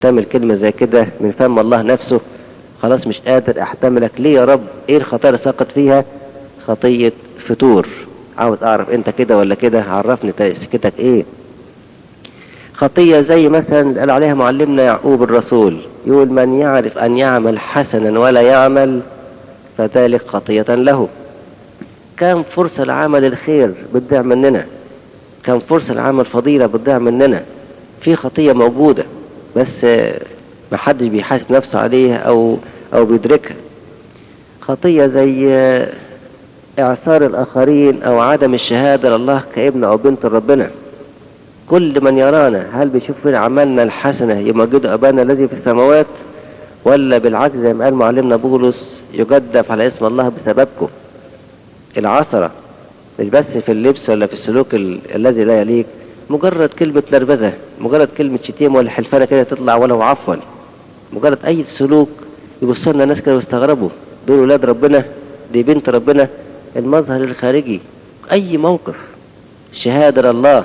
تعمل كلمة زي كده من فم الله نفسه خلاص مش قادر احتملك ليه يا رب ايه الخطايا اللي سقط فيها خطية فتور عاوز اعرف انت كده ولا كده عرفني سكتك ايه خطية زي مثلا اللي قال عليها معلمنا يعقوب الرسول يقول من يعرف ان يعمل حسنا ولا يعمل فذلك خطية له كم فرصة لعمل الخير بتضيع مننا كم فرصة لعمل فضيلة بتضيع مننا في خطية موجودة بس ما حدش بيحاسب نفسه عليها او او بيدركها خطية زي اعثار الاخرين او عدم الشهادة لله كابن او بنت ربنا كل من يرانا هل بيشوف فينا عملنا الحسنة يمجد ابانا الذي في السماوات ولا بالعكس زي ما قال معلمنا بولس يجدف على اسم الله بسببكم العثرة مش بس في اللبس ولا في السلوك ال... الذي لا يليق مجرد كلمة نرفزة مجرد كلمة شتيمة ولا حلفانة كده تطلع ولو عفوا مجرد أي سلوك يبصوا لنا ناس كده ويستغربوا دول ولاد ربنا دي بنت ربنا المظهر الخارجي أي موقف شهادة لله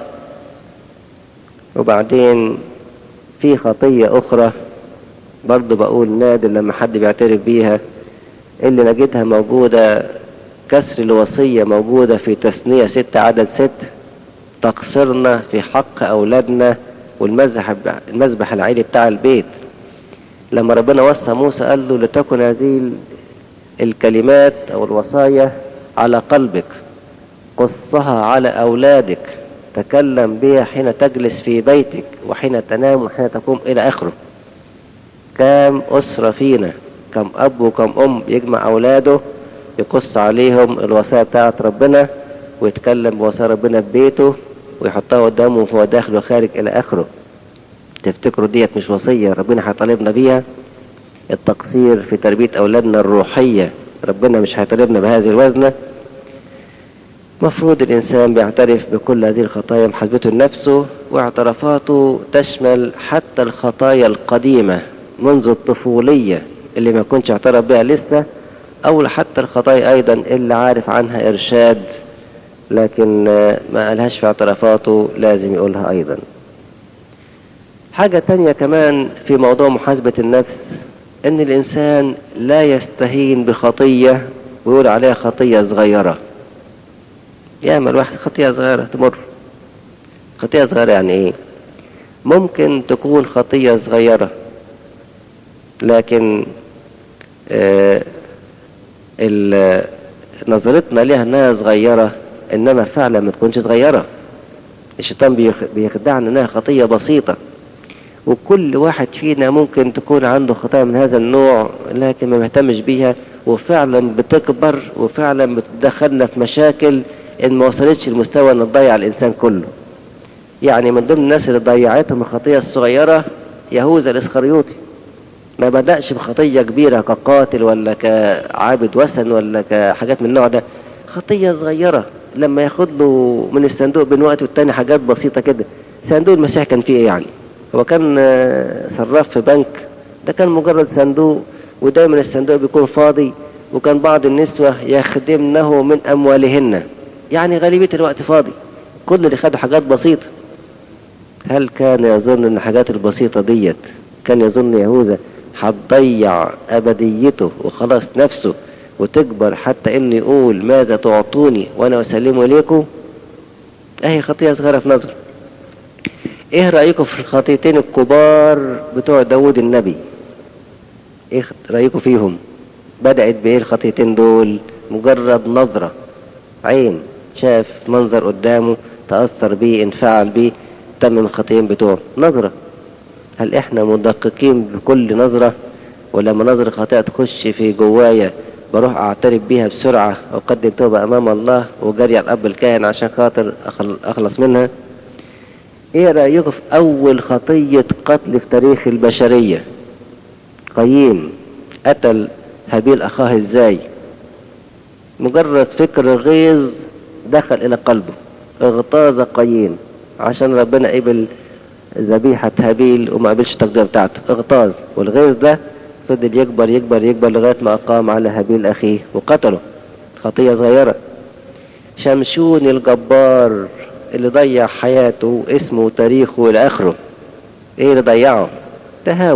وبعدين في خطية أخرى برضه بقول نادر لما حد بيعترف بيها اللي نجدها موجودة كسر الوصية موجودة في تثنية ستة عدد ست تقصيرنا في حق أولادنا والمذبح المذبح العيلي بتاع البيت لما ربنا وصى موسى قال له لتكن هذه الكلمات أو الوصايا على قلبك قصها على أولادك تكلم بها حين تجلس في بيتك وحين تنام وحين تقوم إلى آخره كم أسرة فينا كم أب وكم أم يجمع أولاده يقص عليهم الوصايا بتاعت ربنا ويتكلم بوصايا ربنا في بيته ويحطها قدامه وهو داخل وخارج إلى آخره تفتكروا ديت مش وصية ربنا هيطالبنا بيها التقصير في تربية أولادنا الروحية ربنا مش هيطالبنا بهذه الوزنة مفروض الإنسان بيعترف بكل هذه الخطايا محاسبته لنفسه واعترافاته تشمل حتى الخطايا القديمة منذ الطفولية اللي ما كنتش اعترف بها لسه أو حتى الخطايا أيضا اللي عارف عنها إرشاد لكن ما قالهاش في اعترافاته لازم يقولها أيضا حاجة تانية كمان في موضوع محاسبة النفس ان الانسان لا يستهين بخطية ويقول عليها خطية صغيرة يعمل واحد خطية صغيرة تمر خطية صغيرة يعني ايه ممكن تكون خطية صغيرة لكن آه نظرتنا ليها انها صغيرة انما فعلا ما تكونش صغيرة الشيطان بيخدعنا انها خطية بسيطة وكل واحد فينا ممكن تكون عنده خطايا من هذا النوع لكن ما مهتمش بيها وفعلا بتكبر وفعلا بتدخلنا في مشاكل ان ما وصلتش لمستوى ان تضيع الانسان كله يعني من ضمن الناس اللي ضيعتهم الخطية الصغيرة يهوذا الاسخريوطي ما بدأش بخطية كبيرة كقاتل ولا كعابد وثن ولا كحاجات من النوع ده خطية صغيرة لما ياخد له من الصندوق بين وقت والتاني حاجات بسيطة كده صندوق المسيح كان فيه ايه يعني هو كان صراف في بنك ده كان مجرد صندوق ودايما الصندوق بيكون فاضي وكان بعض النسوة يخدمنه من أموالهن يعني غالبية الوقت فاضي كل اللي خدوا حاجات بسيطة هل كان يظن ان الحاجات البسيطة ديت كان يظن يهوذا هتضيع أبديته وخلاص نفسه وتكبر حتى انه يقول ماذا تعطوني وانا اسلمه اليكم اهي خطية صغيرة في نظر ايه رأيكم في الخطيتين الكبار بتوع داود النبي ايه رأيكم فيهم بدأت بايه الخطيتين دول مجرد نظرة عين شاف منظر قدامه تأثر بيه انفعل بيه تم الخطيين بتوعه نظرة هل احنا مدققين بكل نظرة ولما نظرة خطيئة تخش في جوايا بروح اعترف بيها بسرعة واقدم توبة امام الله وجري على الاب الكاهن عشان خاطر اخلص منها ايه رأيكم في اول خطية قتل في تاريخ البشرية قايين قتل هابيل اخاه ازاي مجرد فكر غيظ دخل الى قلبه اغتاظ قايين عشان ربنا قبل ذبيحة هابيل وما قبلش التقدير بتاعته اغتاظ والغيظ ده فضل يكبر يكبر يكبر لغاية ما أقام على هابيل أخيه وقتله خطية صغيرة شمشون الجبار اللي ضيع حياته واسمه وتاريخه إلى آخره إيه اللي ضيعه تهاون